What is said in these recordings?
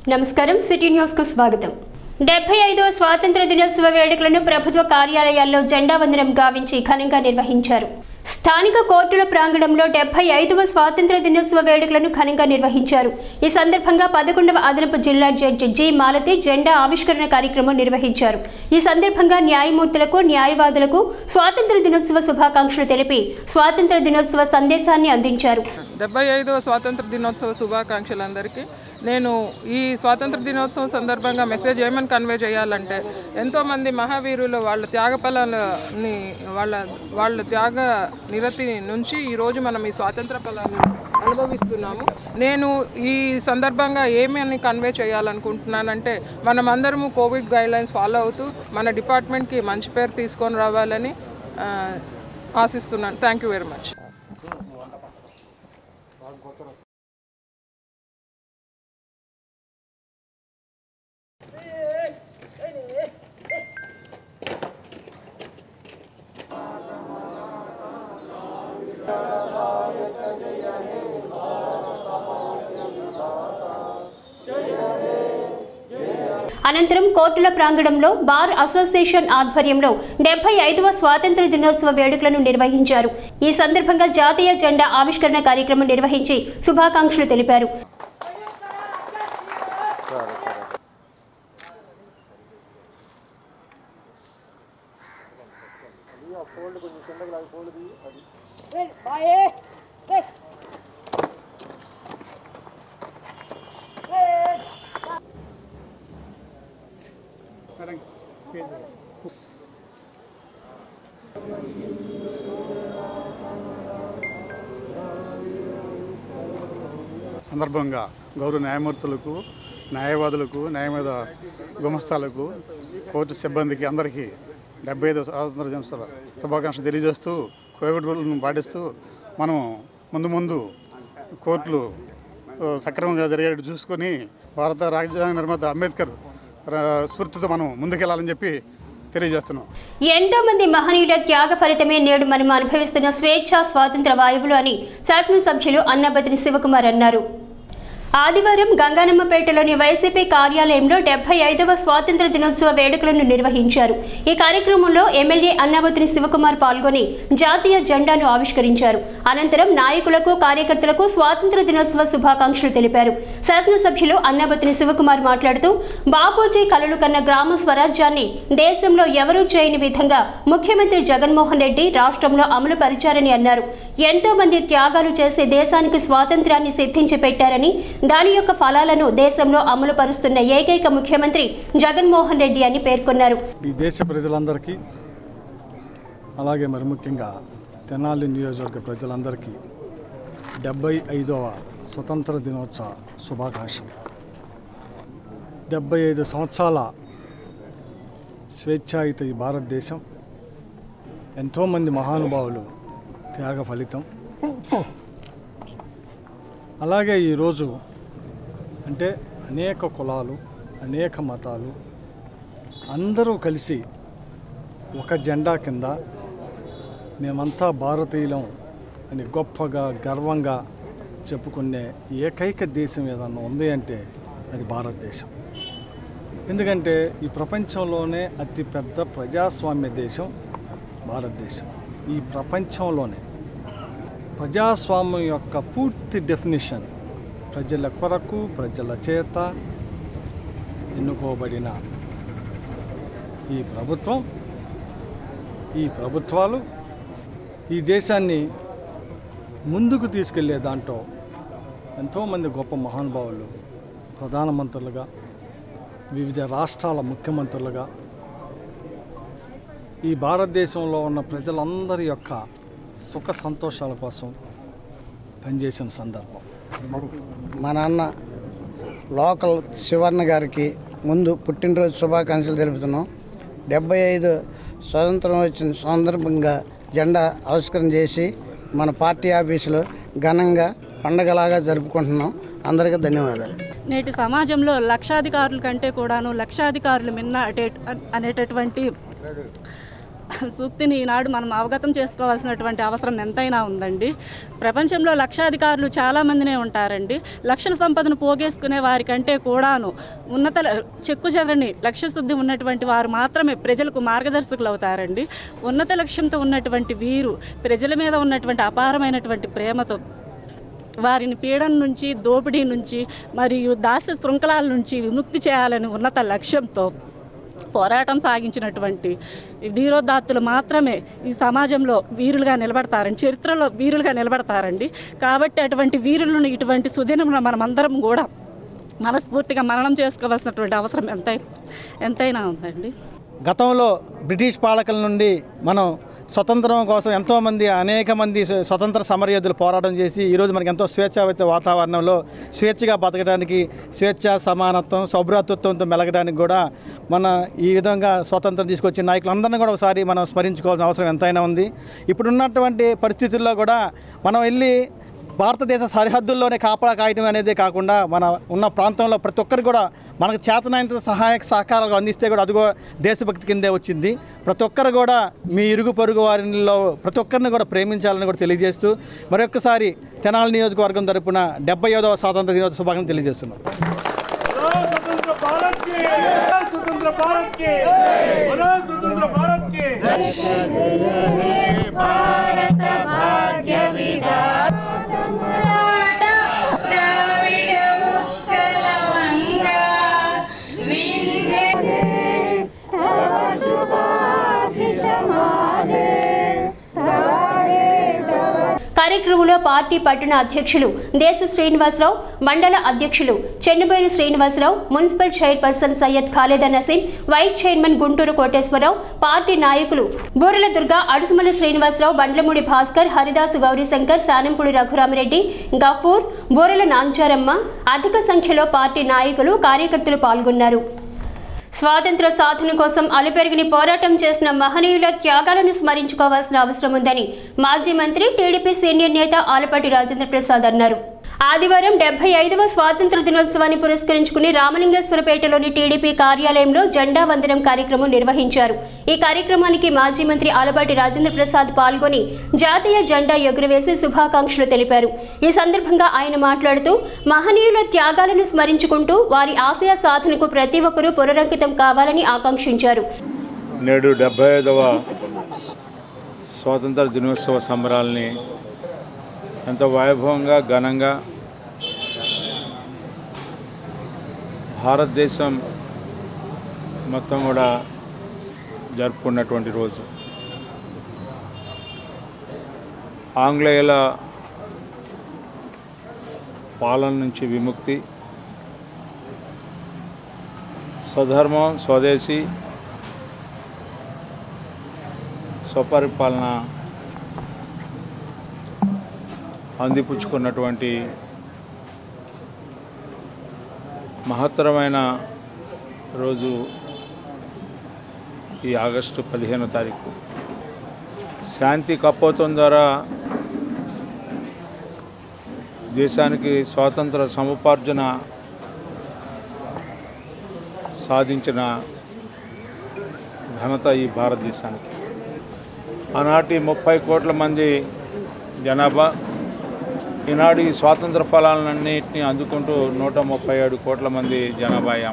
నమస్కారం city news కు స్వాగతం డెబ్బై ఐదవ స్వాతంత్ర దినోత్సవ వేడుకలను ప్రభుత్వ కార్యాలయాల్లో జెండా వందనం గావించి ఘనంగా నిర్వహించారు స్థానిక కోర్టుల ప్రాంగణంలో డెబ్బై ఐదవ స్వాతంత్ర దినోత్సవ వేడుకలను ఘనంగా నిర్వహించారు ఈ సందర్భంగా పదకొండవ అదనపు జిల్లా జడ్జి జి మాలతి జెండా ఆవిష్కరణ కార్యక్రమం నిర్వహించారు ఈ సందర్భంగా న్యాయమూర్తులకు న్యాయవాదులకు స్వాతంత్ర దినోత్సవ శుభాకాంక్షలు తెలిపి స్వాతంత్ర దినోత్సవ సందేశాన్ని అందించారు డెబ్బై ఐదవ స్వాతంత్ర దినోత్సవ శుభాకాంక్షలు అందరికీ నేను ఈ స్వాతంత్ర దినోత్సవం సందర్భంగా మెసేజ్ ఏమని కన్వే చేయాలంటే ఎంతోమంది మహావీరులు వాళ్ళ త్యాగ ఫలాలని వాళ్ళ వాళ్ళ త్యాగ నిరతి నుంచి ఈరోజు మనం ఈ స్వాతంత్ర ఫలాన్ని అనుభవిస్తున్నాము నేను ఈ సందర్భంగా ఏమని కన్వే చేయాలనుకుంటున్నానంటే మనం అందరము కోవిడ్ గైడ్లైన్స్ ఫాలో అవుతూ మన డిపార్ట్మెంట్కి మంచి పేరు తీసుకొని రావాలని ఆ, ఆశిస్తున్నాను థ్యాంక్ యూ వెరీ మచ్ అనంతరం కోర్టుల ప్రాంగణంలో బార్ అసోసియేషన్ ఆధ్వర్యంలో డెబ్బై ఐదవ స్వాతంత్ర దినోత్సవ వేడుకలను నిర్వహించారు ఈ సందర్భంగా జాతీయ జెండా ఆవిష్కరణ కార్యక్రమం నిర్వహించి శుభాకాంక్షలు తెలిపారు సందర్భంగా గౌరవ న్యాయమూర్తులకు న్యాయవాదులకు న్యాయవాద గుమస్తాలకు కోర్టు సిబ్బందికి అందరికీ డెబ్బై ఐదు స్వాతంత్ర దినోత్సవ శుభాకాంక్షలు తెలియజేస్తూ కోవిడ్ రూల్ను పాటిస్తూ మనం ముందు ముందు కోర్టులు ఆ, సక్రమంగా జరిగేట్టు చూసుకొని భారత రాజ్యాంగ నిర్మాత అంబేద్కర్ ఆ, స్ఫూర్తితో మనం ముందుకెళ్లాలని చెప్పి తెలియజేస్తున్నాం ఎంతో మంది మహనీయుల త్యాగ ఫలితమే నేడు మనం అనుభవిస్తున్న స్వేచ్ఛ స్వాతంత్ర వాయువులు అని శాసనసభ్యులు అన్నబతిని శివకుమార్ అన్నారు ఆదివారం గంగానమ్మపేటలోని వైసీపీ కార్యాలయంలో డెబ్బై ఐదవ స్వాతంత్ర దినోత్సవ వేడుకలను నిర్వహించారు ఈ కార్యక్రమంలో ఎమ్మెల్యే అన్నావతిని శివకుమార్ పాల్గొని జాతీయ జెండాను ఆవిష్కరించారు అనంతరం నాయకులకు కార్యకర్తలకు స్వాతంత్ర దినోత్సవ శుభాకాంక్షలు తెలిపారు శాసనసభ్యులు అన్నాబతిని శివకుమార్ మాట్లాడుతూ బాపూజీ కలలు కన్న గ్రామ స్వరాజ్యాన్ని దేశంలో ఎవరూ చేయని విధంగా ముఖ్యమంత్రి జగన్మోహన్ రెడ్డి రాష్ట్రంలో అమలు పరిచారని అన్నారు ఎంతో మంది త్యాగాలు చేసి దేశానికి స్వాతంత్ర్యాన్ని సిద్ధించి పెట్టారని దాని యొక్క ఫలాలను దేశంలో అమలు పరుస్తున్న ఏకైక ముఖ్యమంత్రి జగన్మోహన్ రెడ్డి అని పేర్కొన్నారు ఈ దేశ ప్రజలందరికీ అలాగే మరి ముఖ్యంగా తెనాలి నియోజకవర్గ ప్రజలందరికీ డెబ్బై ఐదవ స్వతంత్ర దినోత్సవ శుభాకాంక్షలు డెబ్బై ఐదు సంవత్సరాల స్వేచ్ఛాయుత ఈ భారతదేశం ఎంతోమంది మహానుభావులు త్యాగ ఫలితం అలాగే ఈరోజు అంటే అనేక కులాలు అనేక మతాలు అందరూ కలిసి ఒక జెండా కింద మేమంతా భారతీయులం అని గొప్పగా గర్వంగా చెప్పుకునే ఏకైక దేశం ఏదన్నా ఉంది అంటే అది భారతదేశం ఎందుకంటే ఈ ప్రపంచంలోనే అతిపెద్ద ప్రజాస్వామ్య దేశం భారతదేశం ఈ ప్రపంచంలోనే ప్రజాస్వామ్యం యొక్క పూర్తి డెఫినిషన్ ప్రజల కొరకు ప్రజల చేత ఎన్నుకోబడిన ఈ ప్రభుత్వం ఈ ప్రభుత్వాలు ఈ దేశాన్ని ముందుకు తీసుకెళ్లే దాంట్లో ఎంతోమంది గొప్ప మహానుభావులు ప్రధానమంత్రులుగా వివిధ రాష్ట్రాల ముఖ్యమంత్రులుగా ఈ భారతదేశంలో ఉన్న ప్రజలందరి యొక్క సుఖ సంతోషాల కోసం పనిచేసిన సందర్భం మా నాన్న లోకల్ శివర్ణ గారికి ముందు పుట్టినరోజు శుభాకాంక్షలు తెలుపుతున్నాం డెబ్బై ఐదు స్వతంత్రం వచ్చిన సందర్భంగా జెండా ఆవిష్కరణ చేసి మన పార్టీ ఆఫీసులో ఘనంగా పండగలాగా జరుపుకుంటున్నాం అందరికీ ధన్యవాదాలు నేటి సమాజంలో లక్షాధికారుల కంటే కూడాను లక్షాధికారులు మిన్న అటే అనేటటువంటి సూక్తిని ఈనాడు మనం అవగతం చేసుకోవాల్సినటువంటి అవసరం ఎంతైనా ఉందండి ప్రపంచంలో లక్షాధికారులు చాలామందినే ఉంటారండి లక్షల సంపదను పోగేసుకునే వారికంటే కూడాను ఉన్నత ల- చెక్కు చెదరని లక్ష్యశుద్ధి ఉన్నటువంటి వారు మాత్రమే ప్రజలకు మార్గదర్శకులు అవుతారండి ఉన్నత లక్ష్యంతో ఉన్నటువంటి వీరు ప్రజల మీద ఉన్నటువంటి అపారమైనటువంటి ప్రేమతో వారిని పీడన నుంచి దోపిడీ నుంచి మరియు దాస్య శృంఖలాల నుంచి విముక్తి చేయాలని ఉన్నత లక్ష్యంతో పోరాటం సాగించినటువంటి ధీరోదాత్తులు మాత్రమే ఈ సమాజంలో వీరులుగా నిలబడతారండి చరిత్రలో వీరులుగా నిలబడతారండి కాబట్టి అటువంటి వీరులను ఇటువంటి సుదినంలో మనమందరం కూడా మనస్ఫూర్తిగా మననం చేసుకోవాల్సినటువంటి అవసరం ఎంతైనా ఎంతైనా ఉందండి గతంలో బ్రిటిష్ పాలకుల నుండి మనం స్వతంత్రం కోసం ఎంతోమంది అనేక మంది స్వ- స్వతంత్ర సమరయోధులు పోరాటం చేసి ఈరోజు మనకి ఎంతో స్వేచ్ఛాయుత వాతావరణంలో స్వేచ్ఛగా బతకడానికి స్వేచ్ఛ సమానత్వం సౌభ్రాతృత్వంతో మెలగడానికి కూడా మన ఈ విధంగా స్వతంత్రం తీసుకొచ్చిన నాయకులందరినీ కూడా ఒకసారి మనం స్మరించుకోవాల్సిన అవసరం ఎంతైనా ఉంది ఇప్పుడున్నటువంటి పరిస్థితుల్లో కూడా మనం వెళ్ళి భారతదేశ సరిహద్దుల్లోనే కాపలా కాయటం అనేది కాకుండా మన ఉన్న ప్రాంతంలో ప్రతి ఒక్కరు కూడా మనకు చేతనైనంత సహాయక సహకారాలు అందిస్తే కూడా అది కూడా దేశభక్తి కిందే వచ్చింది ప్రతి ఒక్కరు కూడా మీ ఇరుగు పొరుగు వారిలో ప్రతి ఒక్కరిని కూడా ప్రేమించాలని కూడా తెలియజేస్తూ మరొకసారి తెనాలి నియోజకవర్గం తరపున డెబ్బై ఐదవ స్వాతంత్ర దినోత్సవ శుభాకాంక్షలు తెలియజేస్తున్నాం स्वतंत्र भारत की स्वतंत्र भारत की बोलो स्वतंत्र भारत की ద్రావిడ ఉత్కల వంగా వింధ్య కార్యక్రమంలో పార్టీ పట్టణ అధ్యక్షులు దేశ శ్రీనివాసరావు మండల అధ్యక్షులు Chennuboina Srinivasarao municipal chairperson Syed Khaleda Naseem vice chairman Guntur Koteswararao party నాయకులు బూరల దుర్గ అడుసుమల శ్రీనివాసరావు బండ్లమూడి భాస్కర్ హరిదాసు గౌరీశంకర్ శానంపూడి రఘురామరెడ్డి గఫూర్ బూరల నాంచారమ్మ అధిక సంఖ్యలో పార్టీ నాయకులు కార్యకర్తలు పాల్గొన్నారు స్వాతంత్ర సాధన కోసం అలుపెరిగిని పోరాటం చేసిన మహనీయుల త్యాగాలను స్మరించుకోవాల్సిన అవసరం ఉందని మాజీ మంత్రి టీడీపీ సీనియర్ నేత ఆలపాటి రాజేంద్ర ప్రసాద్ అన్నారు ఆదివారం డెబ్బై ఐదవ స్వాతంత్ర దినోత్సవాన్ని పురస్కరించుకుని రామలింగేశ్వరపేటలోని టీడీపీ కార్యాలయంలో జెండా వందనం కార్యక్రమం నిర్వహించారు ఈ కార్యక్రమానికి మాజీ మంత్రి ఆలపాటి రాజేంద్ర ప్రసాద్ పాల్గొని జాతీయ జెండా ఎగురవేసి శుభాకాంక్షలు తెలిపారు ఈ సందర్భంగా ఆయన మాట్లాడుతూ మహనీయుల త్యాగాలను స్మరించుకుంటూ వారి ఆశయ సాధనకు ప్రతి ఒక్కరూ పునరంకితం కావాలని ఆకాంక్షించారు నేడు డెబ్బై ఐదవ స్వాతంత్ర దినోత్సవ సంబరాల్ని ఎంతో వైభవంగా ఘనంగా భారతదేశం మొత్తం కూడా జరుపుకున్నటువంటి రోజు ఆంగ్లేయుల పాలన నుంచి విముక్తి స్వధర్మం స్వదేశీ స్వపరిపాలన అందిపుచ్చుకున్నటువంటి మహత్తరమైన రోజు ఈ ఆగస్టు పదిహేనో తారీఖు శాంతి కపోతం ద్వారా దేశానికి స్వాతంత్ర సముపార్జన సాధించిన ఘనత ఈ భారతదేశానికి ఆనాటి ముప్పై కోట్ల మంది జనాభా ఈనాడు ఈ స్వాతంత్ర ఫలాలన్నింటినీ అందుకుంటూ నూట ముప్పై ఏడు కోట్ల మంది జనాభా అయ్యాం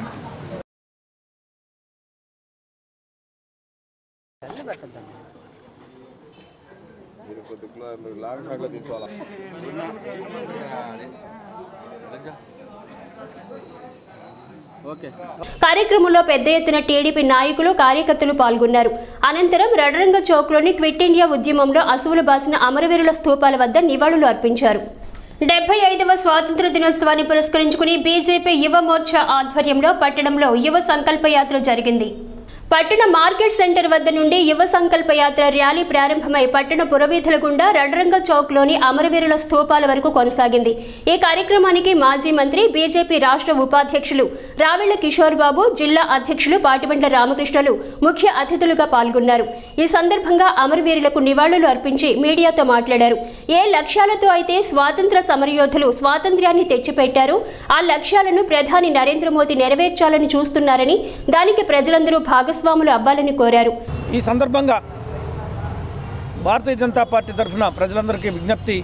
కార్యక్రమంలో పెద్ద ఎత్తున టీడీపీ నాయకులు కార్యకర్తలు పాల్గొన్నారు అనంతరం రడరంగ చౌక్లోని క్విట్ ఇండియా ఉద్యమంలో అసువులు బాసిన అమరవీరుల స్తూపాల వద్ద నివాళులు అర్పించారు డెబ్బై ఐదవ స్వాతంత్ర దినోత్సవాన్ని పురస్కరించుకుని బీజేపీ యువ మోర్చా ఆధ్వర్యంలో పట్టణంలో యువ సంకల్ప యాత్ర జరిగింది పట్టణ మార్కెట్ సెంటర్ వద్ద నుండి యువ సంకల్ప యాత్ర ర్యాలీ ప్రారంభమై పట్టణ పురవీధుల గుండా రణరంగ చౌక్లోని అమరవీరుల స్తూపాల వరకు కొనసాగింది ఈ కార్యక్రమానికి మాజీ మంత్రి బీజేపీ రాష్ట్ర ఉపాధ్యక్షులు రావెళ్ల కిషోర్ బాబు జిల్లా అధ్యక్షులు పాటిబండ్ల రామకృష్ణలు ముఖ్య అతిథులుగా పాల్గొన్నారు ఈ సందర్భంగా అమరవీరులకు నివాళులు అర్పించి మీడియాతో మాట్లాడారు ఏ లక్ష్యాలతో అయితే స్వాతంత్ర సమరయోధులు స్వాతంత్ర్యాన్ని తెచ్చిపెట్టారు ఆ లక్ష్యాలను ప్రధాని నరేంద్ర మోదీ నెరవేర్చాలని చూస్తున్నారని దానికి ప్రజలందరూ భాగస్వాములు అవ్వాలని కోరారు ఈ సందర్భంగా భారతీయ జనతా పార్టీ తరఫున ప్రజలందరికీ విజ్ఞప్తి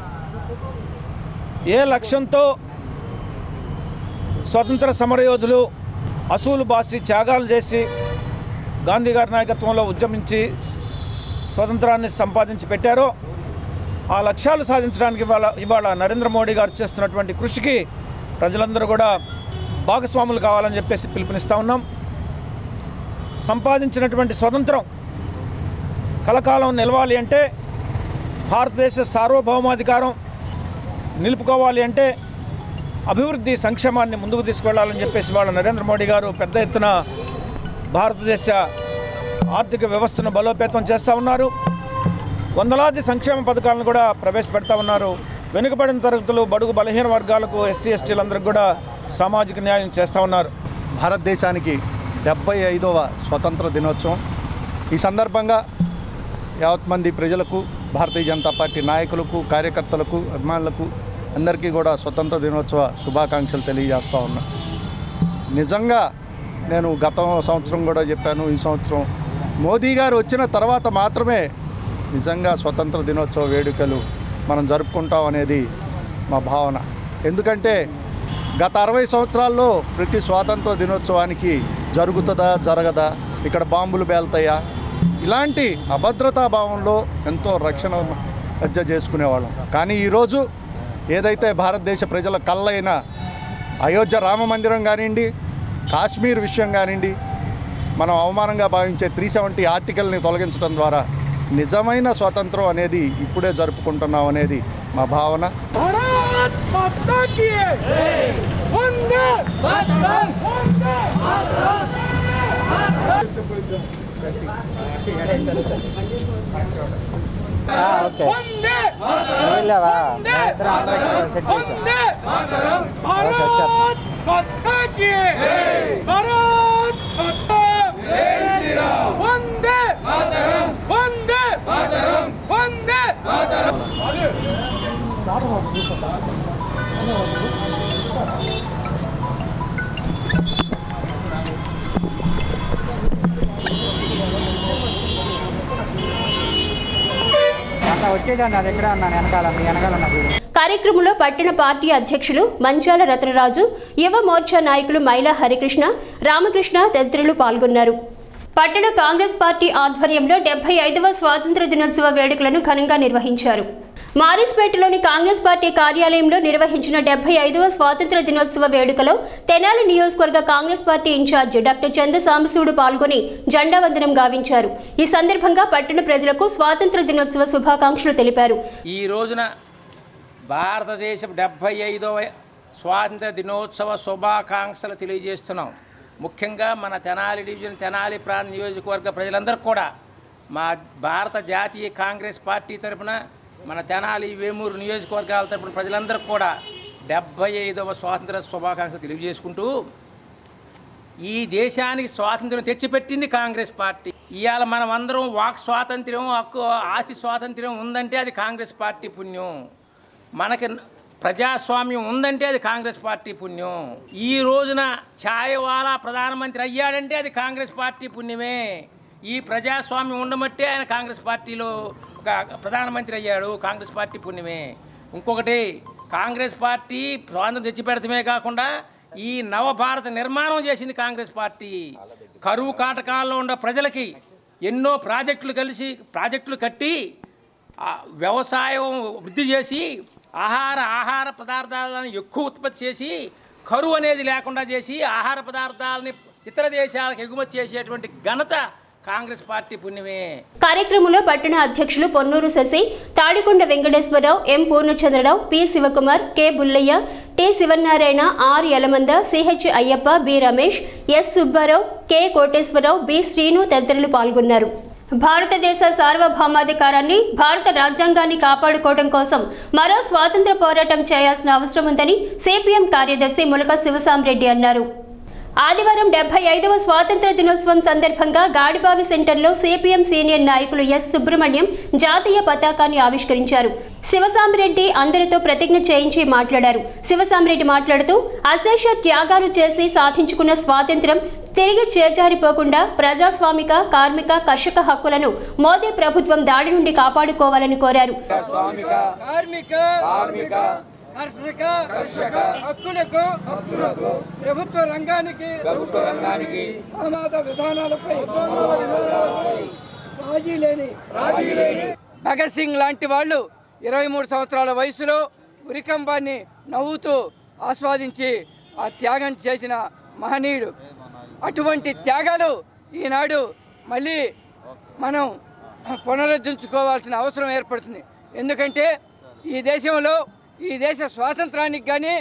ఏ లక్ష్యంతో స్వతంత్ర సమరయోధులు అసూలు బాసి త్యాగాలు చేసి గాంధీ గారి నాయకత్వంలో ఉద్యమించి స్వతంత్రాన్ని సంపాదించి పెట్టారో ఆ లక్ష్యాలు సాధించడానికి ఇవాళ ఇవాళ నరేంద్ర మోడీ గారు చేస్తున్నటువంటి కృషికి ప్రజలందరూ కూడా భాగస్వాములు కావాలని చెప్పేసి పిలుపునిస్తూ ఉన్నాం సంపాదించినటువంటి స్వతంత్రం కలకాలం నిలవాలి అంటే భారతదేశ సార్వభౌమాధికారం నిలుపుకోవాలి అంటే అభివృద్ధి సంక్షేమాన్ని ముందుకు తీసుకెళ్లాలని చెప్పేసి వాళ్ళ నరేంద్ర మోడీ గారు పెద్ద ఎత్తున భారతదేశ ఆర్థిక వ్యవస్థను బలోపేతం చేస్తూ ఉన్నారు వందలాది సంక్షేమ పథకాలను కూడా ప్రవేశపెడతా ఉన్నారు వెనుకబడిన తరగతులు బడుగు బలహీన వర్గాలకు ఎస్సీ ఎస్టీలందరికీ కూడా సామాజిక న్యాయం చేస్తూ ఉన్నారు భారతదేశానికి డెబ్బై ఐదవ స్వతంత్ర దినోత్సవం ఈ సందర్భంగా యావత్ మంది ప్రజలకు భారతీయ జనతా పార్టీ నాయకులకు కార్యకర్తలకు అభిమానులకు అందరికీ కూడా స్వతంత్ర దినోత్సవ శుభాకాంక్షలు తెలియజేస్తూ ఉన్నా నిజంగా నేను గత సంవత్సరం కూడా చెప్పాను ఈ సంవత్సరం మోదీ గారు వచ్చిన తర్వాత మాత్రమే నిజంగా స్వతంత్ర దినోత్సవ వేడుకలు మనం జరుపుకుంటాం అనేది మా భావన ఎందుకంటే గత అరవై సంవత్సరాల్లో ప్రతి స్వాతంత్ర దినోత్సవానికి జరుగుతుందా జరగదా ఇక్కడ బాంబులు పేలుతాయా ఇలాంటి అభద్రతా భావంలో ఎంతో రక్షణ మధ్య చేసుకునేవాళ్ళం కానీ ఈరోజు ఏదైతే భారతదేశ ప్రజల కళ్ళైన అయోధ్య రామ మందిరం కానివ్వండి కాశ్మీర్ విషయం కానివ్వండి మనం అవమానంగా భావించే త్రీ సెవెంటీ ఆర్టికల్ని తొలగించడం ద్వారా నిజమైన స్వాతంత్రం అనేది ఇప్పుడే జరుపుకుంటున్నాం అనేది మా భావన भारत माता की वंदे मातरम वंदे वंदे वंदे वंदे मातरम भारत माता की भारत माता वंदे मातरम वंदे मातरम वंदे मातरम వచ్చేటండి అది ఎక్కడ ఉన్నాను వెనకాల మీ వెనకాల ఉన్నది కార్యక్రమంలో పట్టణ పార్టీ అధ్యక్షులు మంచాల రత్నరాజు యువ మోర్చా నాయకులు మైలా హరికృష్ణ రామకృష్ణ తదితరులు పాల్గొన్నారు పట్టణ కాంగ్రెస్ పార్టీ ఆధ్వర్యంలో డెబ్బై ఐదవ స్వాతంత్ర దినోత్సవ వేడుకలను ఘనంగా నిర్వహించారు మారిస్పేటలోని కాంగ్రెస్ పార్టీ కార్యాలయంలో నిర్వహించిన డెబ్బై ఐదవ స్వాతంత్ర దినోత్సవ వేడుకలో తెనాలి నియోజకవర్గ Congress party in charge doctor Chandu Sambasivudu పాల్గొని జెండా వందనం గావించారు ఈ సందర్భంగా పట్టణ ప్రజలకు స్వాతంత్ర దినోత్సవ శుభాకాంక్షలు తెలిపారు ఈ రోజున భారతదేశం డెబ్భై ఐదవ స్వాతంత్ర దినోత్సవ శుభాకాంక్షలు తెలియజేస్తున్నాం ముఖ్యంగా మన తెనాలి డివిజన్ తెనాలి ప్రాంత నియోజకవర్గ ప్రజలందరికీ కూడా మా భారత జాతీయ కాంగ్రెస్ పార్టీ తరపున మన తెనాలి వేమూరు నియోజకవర్గాల తరపున ప్రజలందరికీ కూడా డెబ్భై ఐదవ స్వాతంత్ర శుభాకాంక్షలు తెలియజేసుకుంటూ ఈ దేశానికి స్వాతంత్రం తెచ్చిపెట్టింది కాంగ్రెస్ పార్టీ ఇవాళ మనం అందరం వాక్ స్వాతంత్ర్యం హక్కు ఆస్తి స్వాతంత్ర్యం ఉందంటే అది కాంగ్రెస్ పార్టీ పుణ్యం మనకి ప్రజాస్వామ్యం ఉందంటే అది కాంగ్రెస్ పార్టీ పుణ్యం ఈ రోజున ఛాయవాలా ప్రధానమంత్రి అయ్యాడంటే అది కాంగ్రెస్ పార్టీ పుణ్యమే ఈ ప్రజాస్వామ్యం ఉండమట్టే ఆయన కాంగ్రెస్ పార్టీలో ఒక ప్రధానమంత్రి అయ్యాడు కాంగ్రెస్ పార్టీ పుణ్యమే ఇంకొకటి కాంగ్రెస్ పార్టీ స్వాతంత్రం తెచ్చిపెడతమే కాకుండా ఈ నవభారత నిర్మాణం చేసింది కాంగ్రెస్ పార్టీ కరువు కాటకాల్లో ఉన్న ప్రజలకి ఎన్నో ప్రాజెక్టులు కలిసి ప్రాజెక్టులు కట్టి ఆ వ్యవసాయం వృద్ధి చేసి ఆహార ఆహార పదార్థాలను ఎక్కువ ఉత్పత్తి చేసి కరువు అనేది లేకుండా చేసి ఆహార పదార్థాలని ఇతర దేశాలకు ఎగుమతి చేసేటువంటి ఘనత కాంగ్రెస్ పార్టీ పుణ్యమే కార్యక్రమంలో పట్టణ అధ్యక్షులు Ponnur Sasi Tadikonda Venkateswararao M Purnachandrarao P Sivakumar K Bullaiah T Sivanarayana R Yalamanda CH Ayyappa B Ramesh S Subbarao K Koteswararao B Srinu తదితరులు పాల్గొన్నారు భారతదేశ సార్వభౌమాధికారాన్ని భారత రాజ్యాంగాన్ని కాపాడుకోవడం కోసం మరో స్వాతంత్ర పోరాటం చేయాల్సిన అవసరం ఉందని సిపిఎం కార్యదర్శి ములక శివసాంరెడ్డి అన్నారు ఆదివారం డెబ్బై ఐదవ స్వాతంత్ర దినోత్సవం సందర్భంగా గాడిబావి సెంటర్లో సిపిఎం సీనియర్ నాయకులు ఎస్ సుబ్రహ్మణ్యం జాతీయ పతాకాన్ని ఆవిష్కరించారు శివసామిరెడ్డి అందరితో ప్రతిజ్ఞ చేయించి మాట్లాడారు శివసామిరెడ్డి మాట్లాడుతూ అశేష త్యాగాలు చేసి సాధించుకున్న స్వాతంత్ర్యం తిరిగి చేజారిపోకుండా ప్రజాస్వామిక కార్మిక కర్షక హక్కులను మోదీ ప్రభుత్వం దాడి నుండి కాపాడుకోవాలని కోరారు కార్మిక కార్మిక కర్షక కర్షక హక్కులకు హక్కులకు ప్రభుత్వ రంగానికి ప్రభుత్వ రంగానికి సమాజ విధానాలపై రాజీ లేని రాజీ లేని భగత్ సింగ్ లాంటి వాళ్ళు ఇరవై మూడు సంవత్సరాల వయసులో ఉరికంబాన్ని నవ్వుతూ ఆస్వాదించి ఆ త్యాగం చేసిన మహనీయుడు అటువంటి త్యాగాలు ఈనాడు మళ్ళీ మనం పునరుద్ధరించుకోవాల్సిన అవసరం ఏర్పడుతుంది ఎందుకంటే ఈ దేశంలో ఈ దేశ స్వాతంత్రానికి కానీ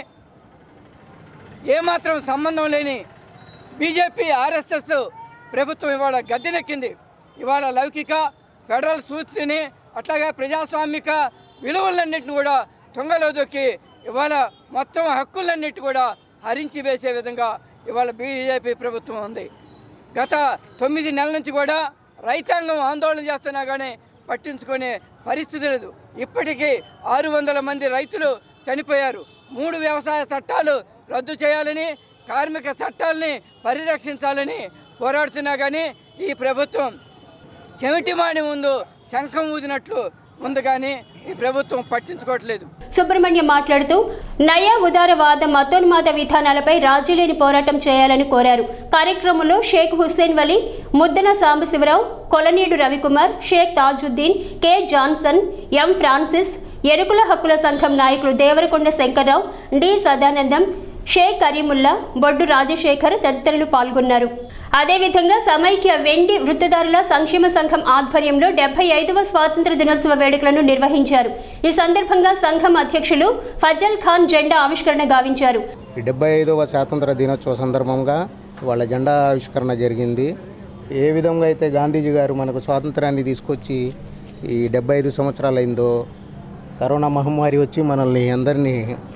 ఏమాత్రం సంబంధం లేని బీజేపీ ఆర్ఎస్ఎస్ ప్రభుత్వం ఇవాళ గద్దెనెక్కింది ఇవాళ లౌకిక ఫెడరల్ సూత్రిని అట్లాగే ప్రజాస్వామిక విలువలన్నింటిని కూడా తుంగలో దొక్కి ఇవాళ మొత్తం హక్కులన్నిటి కూడా హరించి వేసే విధంగా ఇవాళ బీజేపీ ప్రభుత్వం ఉంది గత తొమ్మిది నెలల నుంచి కూడా రైతాంగం ఆందోళన చేస్తున్నా కానీ పట్టించుకునే పరిస్థితి లేదు ఇప్పటికీ ఆరు వందల మంది రైతులు చనిపోయారు మూడు వ్యవసాయ చట్టాలు రద్దు చేయాలని కార్మిక చట్టాలని పరిరక్షించాలని పోరాడుతున్నా కానీ ఈ ప్రభుత్వం చెవిటిమాని ముందు శంఖం ఊదినట్లు ఉంది కానీ ఈ ప్రభుత్వం పట్టించుకోవట్లేదు సుబ్రహ్మణ్యం మాట్లాడుతూ నయ ఉదారవాద మతోన్మాద విధానాలపై రాజీ లేని పోరాటం చేయాలని కోరారు కార్యక్రమంలో Sheikh Hussain Vali Muddana Sambasivarao Kolanidu Ravikumar Sheikh Tajuddin K Johnson M Francis Erukula హక్కుల సంఘం నాయకులు దేవరకొండ శంకర్రావు డి సదానందం షేక్ కరీముల్లా బొడ్డు రాజశేఖర్ తదితరులు పాల్గొన్నారు అదేవిధంగా సమైక్య వెండి వృత్తిదారుల సంక్షేమ సంఘం ఆధ్వర్యంలో డెబ్బై ఐదవ స్వాతంత్ర దినోత్సవ వేడుకలను నిర్వహించారు ఈ సందర్భంగా సంఘం అధ్యక్షులు ఫజల్ ఖాన్ జెండా ఆవిష్కరణ గావించారు ఈ డెబ్బై ఐదవ స్వాతంత్ర దినోత్సవ సందర్భంగా వాళ్ళ జెండా ఆవిష్కరణ జరిగింది ఏ విధంగా అయితే గాంధీజీ గారు మనకు స్వాతంత్రాన్ని తీసుకొచ్చి ఈ డెబ్బై ఐదు సంవత్సరాలైందో కరోనా మహమ్మారి వచ్చి మనల్ని అందరినీ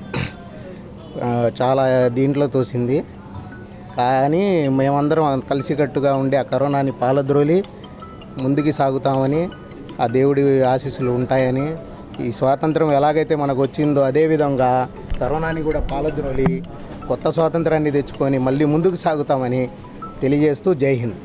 ఆ, చాలా దీంట్లో తోసింది కానీ మేమందరం కలిసికట్టుగా ఉండి ఆ కరోనాని పాలద్రోలి ముందుకు సాగుతామని ఆ దేవుడి ఆశీస్సులు ఉంటాయని ఈ స్వాతంత్రం ఎలాగైతే మనకు వచ్చిందో అదేవిధంగా కరోనాని కూడా పాలద్రోలి కొత్త స్వాతంత్రాన్ని తెచ్చుకొని మళ్ళీ ముందుకు సాగుతామని తెలియజేస్తూ జై హింద్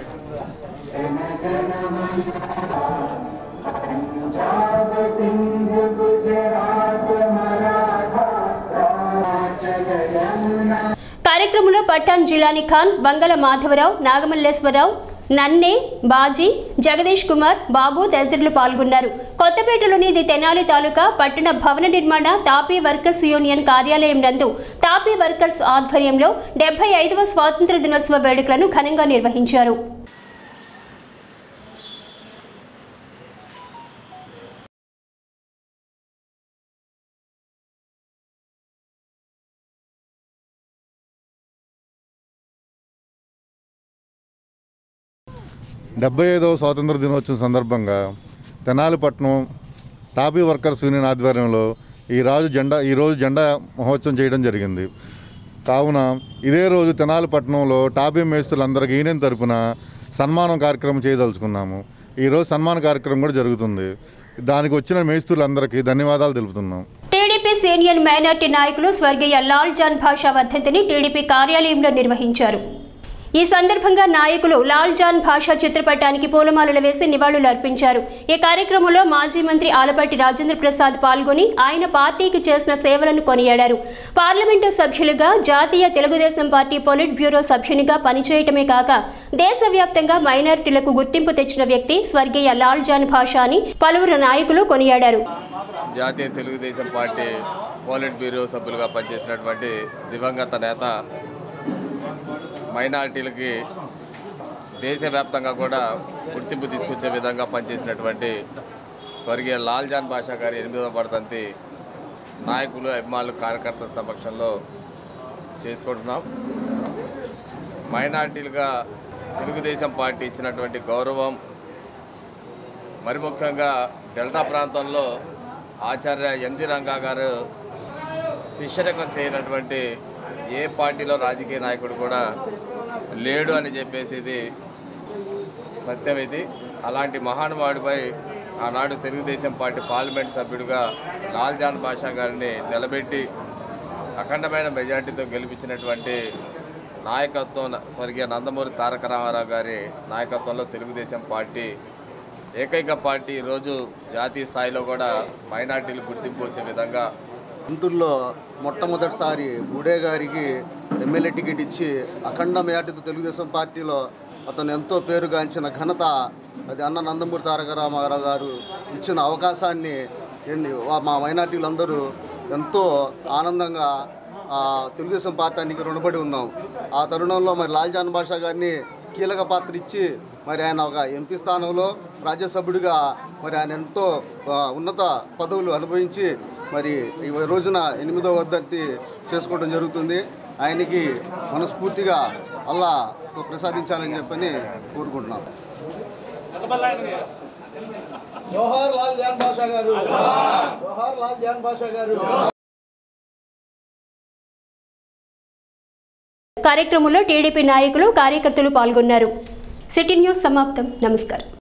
కార్యక్రమంలో పట్టాన్ జిలానీ ఖాన్ బంగళ మాధవరావు నాగమల్లేశ్వరరావు నన్నే బాజీ జగదీష్ కుమార్ బాబు తదితరులు పాల్గొన్నారు కొత్తపేటలోని ది తెనాలి తాలూకా పట్టణ భవన నిర్మాణ తాపీ వర్కర్స్ యూనియన్ కార్యాలయం నందు తాపీ వర్కర్స్ ఆధ్వర్యంలో డెబ్బై ఐదవ స్వాతంత్ర దినోత్సవ వేడుకలను ఘనంగా నిర్వహించారు డెబ్బై ఐదవ స్వాతంత్ర దినోత్సవం సందర్భంగా తెనాలిపట్నం టాపీ వర్కర్స్ యూనియన్ ఆధ్వర్యంలో ఈ రాజు జెండా ఈరోజు జెండా మహోత్సవం చేయడం జరిగింది కావున ఇదే రోజు తెనాలిపట్నంలో టాపీ మేస్తులందరికీ యూనియన్ తరపున సన్మానం కార్యక్రమం చేయదలుచుకున్నాము ఈరోజు సన్మాన కార్యక్రమం కూడా జరుగుతుంది దానికి వచ్చిన మేస్తులందరికీ ధన్యవాదాలు తెలుపుతున్నాం టీడీపీ సీనియర్ మైనార్టీ నాయకులు స్వర్గీయ లాల్ జాన్ భాషా వర్ధంతిని టీడీపీ కార్యాలయంలో నిర్వహించారు ఈ సందర్భంగా నాయకులు లాల్ జాన్ భాషా చిత్రపటానికి పూలమాలలు వేసి నివాళులు అర్పించారు ఈ కార్యక్రమంలో మాజీ మంత్రి ఆలపాటి రాజేంద్ర ప్రసాద్ పాల్గొని ఆయన పార్టీకి చేసిన సేవలను కొనియాడారు పార్లమెంటు సభ్యులుగా జాతీయ తెలుగుదేశం పార్టీ పొలిట్ బ్యూరో సభ్యునిగా పనిచేయటమే కాక దేశవ్యాప్తంగా మైనారిటీలకు గుర్తింపు తెచ్చిన వ్యక్తి స్వర్గీయ లాల్ జాన్ భాషా అని పలువురు నాయకులు కొనియాడారు జాతీయ తెలుగుదేశం పార్టీ పోలిట్ బ్యూరో సభ్యులుగా పనిచేసినటువంటి దివంగత నేత మైనారిటీలకి దేశవ్యాప్తంగా కూడా గుర్తింపు తీసుకొచ్చే విధంగా పనిచేసినటువంటి స్వర్గీయ లాల్ జాన్ బాషా గారి ఎనిమిదవ వర్ధంతి నాయకులు అభిమానులు కార్యకర్తల సమక్షంలో చేసుకుంటున్నాం మైనారిటీలుగా తెలుగుదేశం పార్టీ ఇచ్చినటువంటి గౌరవం మరి ముఖ్యంగా డెల్టా ప్రాంతంలో ఆచార్య ఎంజి రంగా గారు శిష్యరకం చేయనటువంటి ఏ పార్టీలో రాజకీయ నాయకుడు కూడా లేడు అని చెప్పేసి ఇది సత్యం ఇది అలాంటి మహానుభావుడిపై ఆనాడు తెలుగుదేశం పార్టీ పార్లమెంట్ సభ్యుడిగా లాల్జాన్ బాషా గారిని నిలబెట్టి అఖండమైన మెజార్టీతో గెలిపించినటువంటి నాయకత్వం స్వర్గీయ నందమూరి తారక రామారావు గారి నాయకత్వంలో తెలుగుదేశం పార్టీ ఏకైక పార్టీ ఈరోజు జాతీయ స్థాయిలో కూడా మైనార్టీలు గుర్తింపు వచ్చే విధంగా గుంటూరులో మొట్టమొదటిసారి బుడే గారికి ఎమ్మెల్యే టికెట్ ఇచ్చి అఖండ మేటితో తెలుగుదేశం పార్టీలో అతను ఎంతో పేరుగాంచిన ఘనత అది అన్న నందమూరి తారక రామారావు గారు ఇచ్చిన అవకాశాన్ని ఏంది వా- మా మైనార్టీలందరూ ఎంతో ఆనందంగా ఆ, తెలుగుదేశం పార్టీకి రుణపడి ఉన్నాం ఆ తరుణంలో మరి లాల్జాన్ బాషా గారిని కీలక పాత్ర ఇచ్చి మరి ఆయన ఒక ఎంపీ స్థానంలో రాజ్యసభ్యుడిగా మరి ఆయన ఎంతో ఆ, ఉన్నత పదవులు అనుభవించి మరి ఈ రోజున ఎనిమిదో వర్ధంతి చేసుకోవడం జరుగుతుంది ఆయనకి మనస్ఫూర్తిగా అల్లా ప్రసాదించాలని చెప్పని కోరుకుంటున్నాం జోహార్ లాల్ జాన్ బాషా గారు జోహార్ లాల్ జాన్ బాషా గారు కార్యక్రమంలో టీడీపీ నాయకులు కార్యకర్తలు పాల్గొన్నారు సిటీ న్యూస్ సమాప్తం నమస్కారం